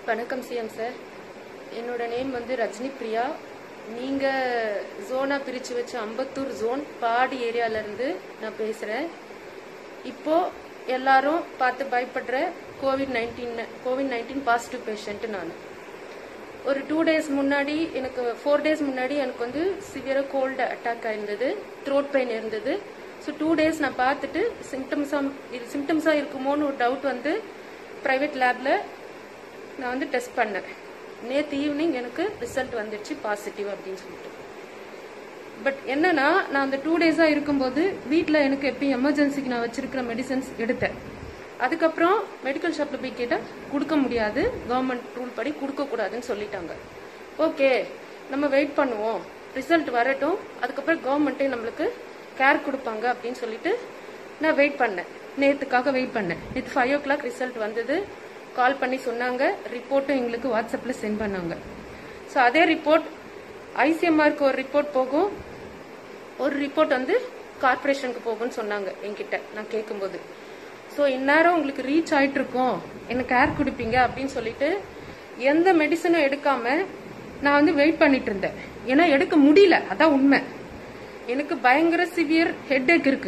வணக்கம் CM sir என்னோட name வந்து ரஜினி பிரியா நீங்க ஜோனா பிரிச்சு வச்ச அம்பத்தூர் ஜோன் பாடி ஏரியால இருந்து நான் பேசுறேன் இப்போ எல்லாரும் பார்த்து பயப்படுற covid nineteen covid nineteen positive patient நான் ஒரு டூ டேஸ் முன்னாடி எனக்கு ஃபோர் டேஸ் முன்னாடி எனக்கு வந்து சிவியராக கோல்டு அட்டாக் ஆயிருந்தது த்ரோட் பெயின் இருந்தது ஸோ டூ டேஸ் நான் பார்த்துட்டு சிம்டம்ஸாக இது சிம்டம்ஸாக இருக்குமோன்னு ஒரு டவுட் வந்து ப்ரைவேட் லேப்ல நான் வந்து டெஸ்ட் பண்ணேன் நேற்று ஈவினிங் எனக்கு ரிசல்ட் வந்துடுச்சு பாசிட்டிவ் அப்படின்னு சொல்லிட்டு பட் என்னன்னா நான் அந்த டூ டேஸா இருக்கும்போது வீட்டில் எனக்கு எப்பயும் எமர்ஜென்சிக்கு நான் வச்சிருக்கிற மெடிசன்ஸ் எடுத்தேன் அதுக்கப்புறம் மெடிக்கல் ஷாப்ல போய் கேட்டா கொடுக்க முடியாது கவர்மெண்ட் ரூல் படி கொடுக்க கூடாதுன்னு சொல்லிட்டாங்க ஓகே நம்ம வெயிட் பண்ணுவோம் ரிசல்ட் வரட்டும் அதுக்கப்புறம் கவர்மெண்ட்டே நம்மளுக்கு கேர் கொடுப்பாங்க அப்படின்னு சொல்லிட்டு நான் வெயிட் பண்ணேன் நேத்துக்காக வெயிட் பண்ணேன் நேற்று ஃபைவ் ஓ கிளாக் ரிசல்ட் வந்தது கால் பண்ணி சொன்னாங்க ரிப்போர்ட்டும் எங்களுக்கு வாட்ஸ்அப்பில் சென்ட் பண்ணாங்க ஸோ அதே ரிப்போர்ட் ஐசிஎம்ஆருக்கு ஒரு ரிப்போர்ட் போகும் ஒரு ரிப்போர்ட் வந்து கார்பரேஷனுக்கு போகும்னு சொன்னாங்க என்கிட்ட நான் கேட்கும்போது ஸோ இந்நேரம் உங்களுக்கு ரீச் ஆயிட்டு இருக்கோம் எனக்கு கேர் கொடுப்பீங்க அப்படின்னு சொல்லிட்டு எந்த மெடிசனும் எடுக்காம நான் வந்து வெயிட் பண்ணிட்டு இருந்தேன் ஏன்னா எடுக்க முடியல அதான் உண்மை எனக்கு பயங்கர சிவியர் ஹெட் இருக்கு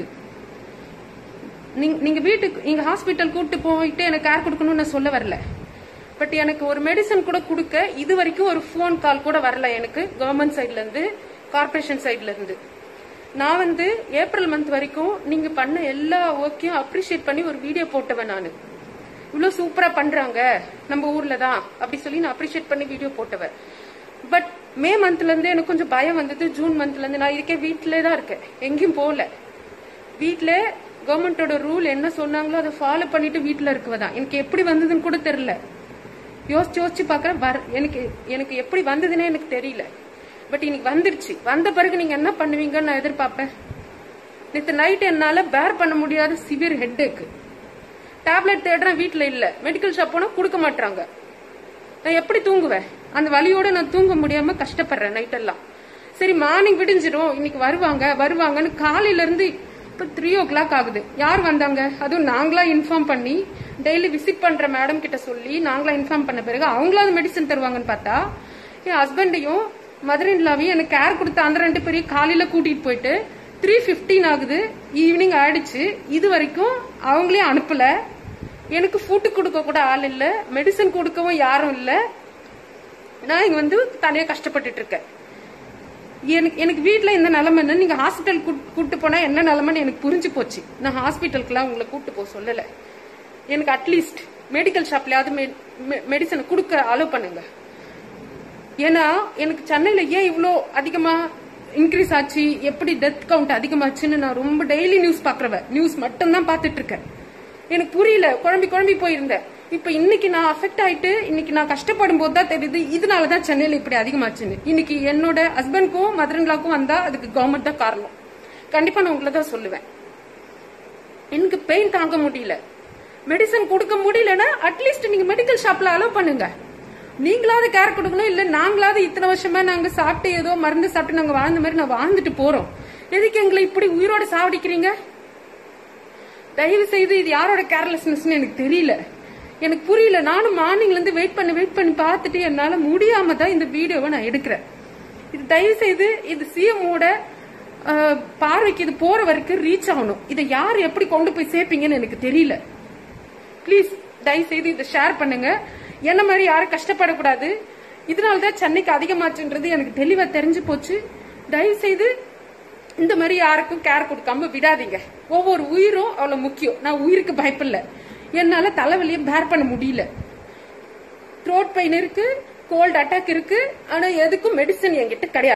நீங்க- நீங்க வீட்டுக்கு நீங்க ஹாஸ்பிட்டல் கூட்டு போயிட்டு எனக்கு கேர் கொடுக்கணும்னு நான் சொல்ல வரல பட் எனக்கு ஒரு மெடிசன் கூட கொடுக்க இது வரைக்கும் ஒரு ஃபோன் கால் கூட வரல எனக்கு கவர்மெண்ட் சைட்ல இருந்து கார்பரேஷன் சைட்ல இருந்து நான் வந்து ஏப்ரல் மந்த் வரைக்கும் நீங்க பண்ண எல்லா ஒர்க்கையும் அப்ரிஷியேட் பண்ணி ஒரு வீடியோ போட்டவன் நான் இவ்வளவு சூப்பரா பண்றாங்க நம்ம ஊர்ல தான் அப்படி சொல்லி நான் அப்ரிஷியேட் பண்ணி வீடியோ போட்டவன் பட் மே மந்த்ல இருந்து எனக்கு கொஞ்சம் பயம் வந்தது ஜூன் மந்த்ல இருந்து நான் இருக்கே வீட்டிலே தான் இருக்கேன் எங்கேயும் போகல வீட்ல கவர்மெண்டோட ரூல் என்ன சொன்னாங்களோ அதை ஃபாலோ பண்ணிட்டு வீட்ல இருக்கவதான் எனக்கு எப்படி வந்ததுன்னு கூட தெரியல யோசிச்சு யோசிச்சு பார்க்கறேன் வர எனக்கு எனக்கு எப்படி வந்ததுன்னே எனக்கு தெரியல பட் இன்னைக்கு வந்துருச்சு வந்த பிறகு நீங்க என்ன பண்ணுவீங்கன்னு நான் எதிர்பார்ப்பேன் நேற்று நைட் என்னால பேர் பண்ண முடியாத சிவியர் ஹெட் டேப்லெட் தேடுறேன் வீட்ல இல்ல மெடிக்கல் ஷாப் போனா கொடுக்க மாட்டாங்க நான் எப்படி தூங்குவேன் அந்த வலியோட நான் தூங்க முடியாம கஷ்டப்படுறேன் நைட் எல்லாம் சரி மார்னிங் விடிஞ்சிரும் இன்னைக்கு வருவாங்க வருவாங்கன்னு காலையில இருந்து இப்ப த்ரீ ஓ கிளாக் ஆகுது யார் வந்தாங்க அதுவும் நாங்களா இன்ஃபார்ம் பண்ணி டெய்லி விசிட் பண்ற மேடம் கிட்ட சொல்லி நாங்களா இன்ஃபார்ம் பண்ண பிறகு அவங்களாவது மெடிசன் தருவாங்கன்னு பார்த்தா என் ஹஸ்பண்டையும் மதர் இன்லாவையும் எனக்கு கேர் கொடுத்த அந்த ரெண்டு பேரையும் காலையில கூட்டிட்டு போயிட்டு த்ரீ பிப்டீன் ஆகுது ஈவினிங் ஆயிடுச்சு இது வரைக்கும் அவங்களே அனுப்பல எனக்கு ஃபுட்டு கொடுக்க கூட ஆள் இல்ல மெடிசன் கொடுக்கவும் யாரும் இல்ல நான் இங்க வந்து தனியா கஷ்டப்பட்டுட்டு இருக்கேன் எனக்கு எனக்கு வீட்ல இந்த நிலைமைன்னு நீங்க ஹாஸ்பிட்டல் கூட்டு போனா என்ன நிலைமைன்னு எனக்கு புரிஞ்சு போச்சு நான் ஹாஸ்பிட்டலுக்குலாம் உங்களை கூட்டு போக சொல்லல எனக்கு அட்லீஸ்ட் மெடிக்கல் ஷாப்லயாவது மெடிசன் கொடுக்க அலோவ் பண்ணுங்க ஏன்னா எனக்கு சென்னையில ஏன் இவ்வளோ அதிகமா இன்க்ரீஸ் ஆச்சு எப்படி டெத் கவுண்ட் அதிகமாச்சுன்னு நான் ரொம்ப டெய்லி நியூஸ் பாக்குறவ நியூஸ் மட்டும் தான் பாத்துட்டு இருக்கேன் எனக்கு புரியல குழம்பி குழம்பி போயிருந்தேன் இப்ப இன்னைக்கு நான் அஃபெக்ட் ஆயிட்டு இன்னைக்கு நான் கஷ்டப்படும் போது தான் தெரியுது இதனாலதான் சென்னையில இப்படி அதிகமாச்சுன்னு இன்னைக்கு என்னோட ஹஸ்பண்ட்க்கும் மதரன்லாக்கும் வந்தா அதுக்கு கவர்மெண்ட் தான் காரணம் கண்டிப்பா நான் உங்களை தான் சொல்லுவேன் எனக்கு பெயின் தாங்க முடியல மெடிசன் கொடுக்க முடியலன்னா அட்லீஸ்ட் நீங்க மெடிக்கல் ஷாப்ல அலோவ் பண்ணுங்க நீங்களாவது கேர் கொடுக்கணும் இல்ல நாங்களாவது இத்தனை வருஷமா நாங்க சாப்பிட்டு ஏதோ மருந்து சாப்பிட்டு நாங்க வாழ்ந்த மாதிரி நான் வாழ்ந்துட்டு போறோம் எதுக்கு எங்களை இப்படி உயிரோட சாவடிக்கிறீங்க தயவு செய்து இது யாரோட கேர்லெஸ்னஸ்னு எனக்கு தெரியல எனக்கு புரியல நானும் மார்னிங்ல இருந்து வெயிட் பண்ணி வெயிட் பண்ணி பார்த்துட்டு என்னால முடியாம தான் இந்த வீடியோவை நான் எடுக்கிறேன் இது தயவு செய்து இது சிஎம்மோட பார்வைக்கு இது போற வரைக்கும் ரீச் ஆகணும் இதை யார் எப்படி கொண்டு போய் சேர்ப்பீங்கன்னு எனக்கு தெரியல ப்ளீஸ் தயவு செய்து இதை ஷேர் பண்ணுங்க என்ன மாதிரி யாரும் கஷ்டப்படக்கூடாது இதனால தான் சென்னைக்கு அதிகமாச்சுன்றது எனக்கு தெளிவா தெரிஞ்சு போச்சு தயவு செய்து இந்த மாதிரி யாருக்கும் கேர் கொடுக்காம விடாதீங்க ஒவ்வொரு உயிரும் அவ்வளவு முக்கியம் நான் உயிருக்கு பயப்படல என்னால தலைவலியை பேர் பண்ண முடியல த்ரோட் பெயின் இருக்கு கோல்ட் அட்டாக் இருக்கு ஆனா எதுக்கும் மெடிசன் என்கிட்ட கிடையாது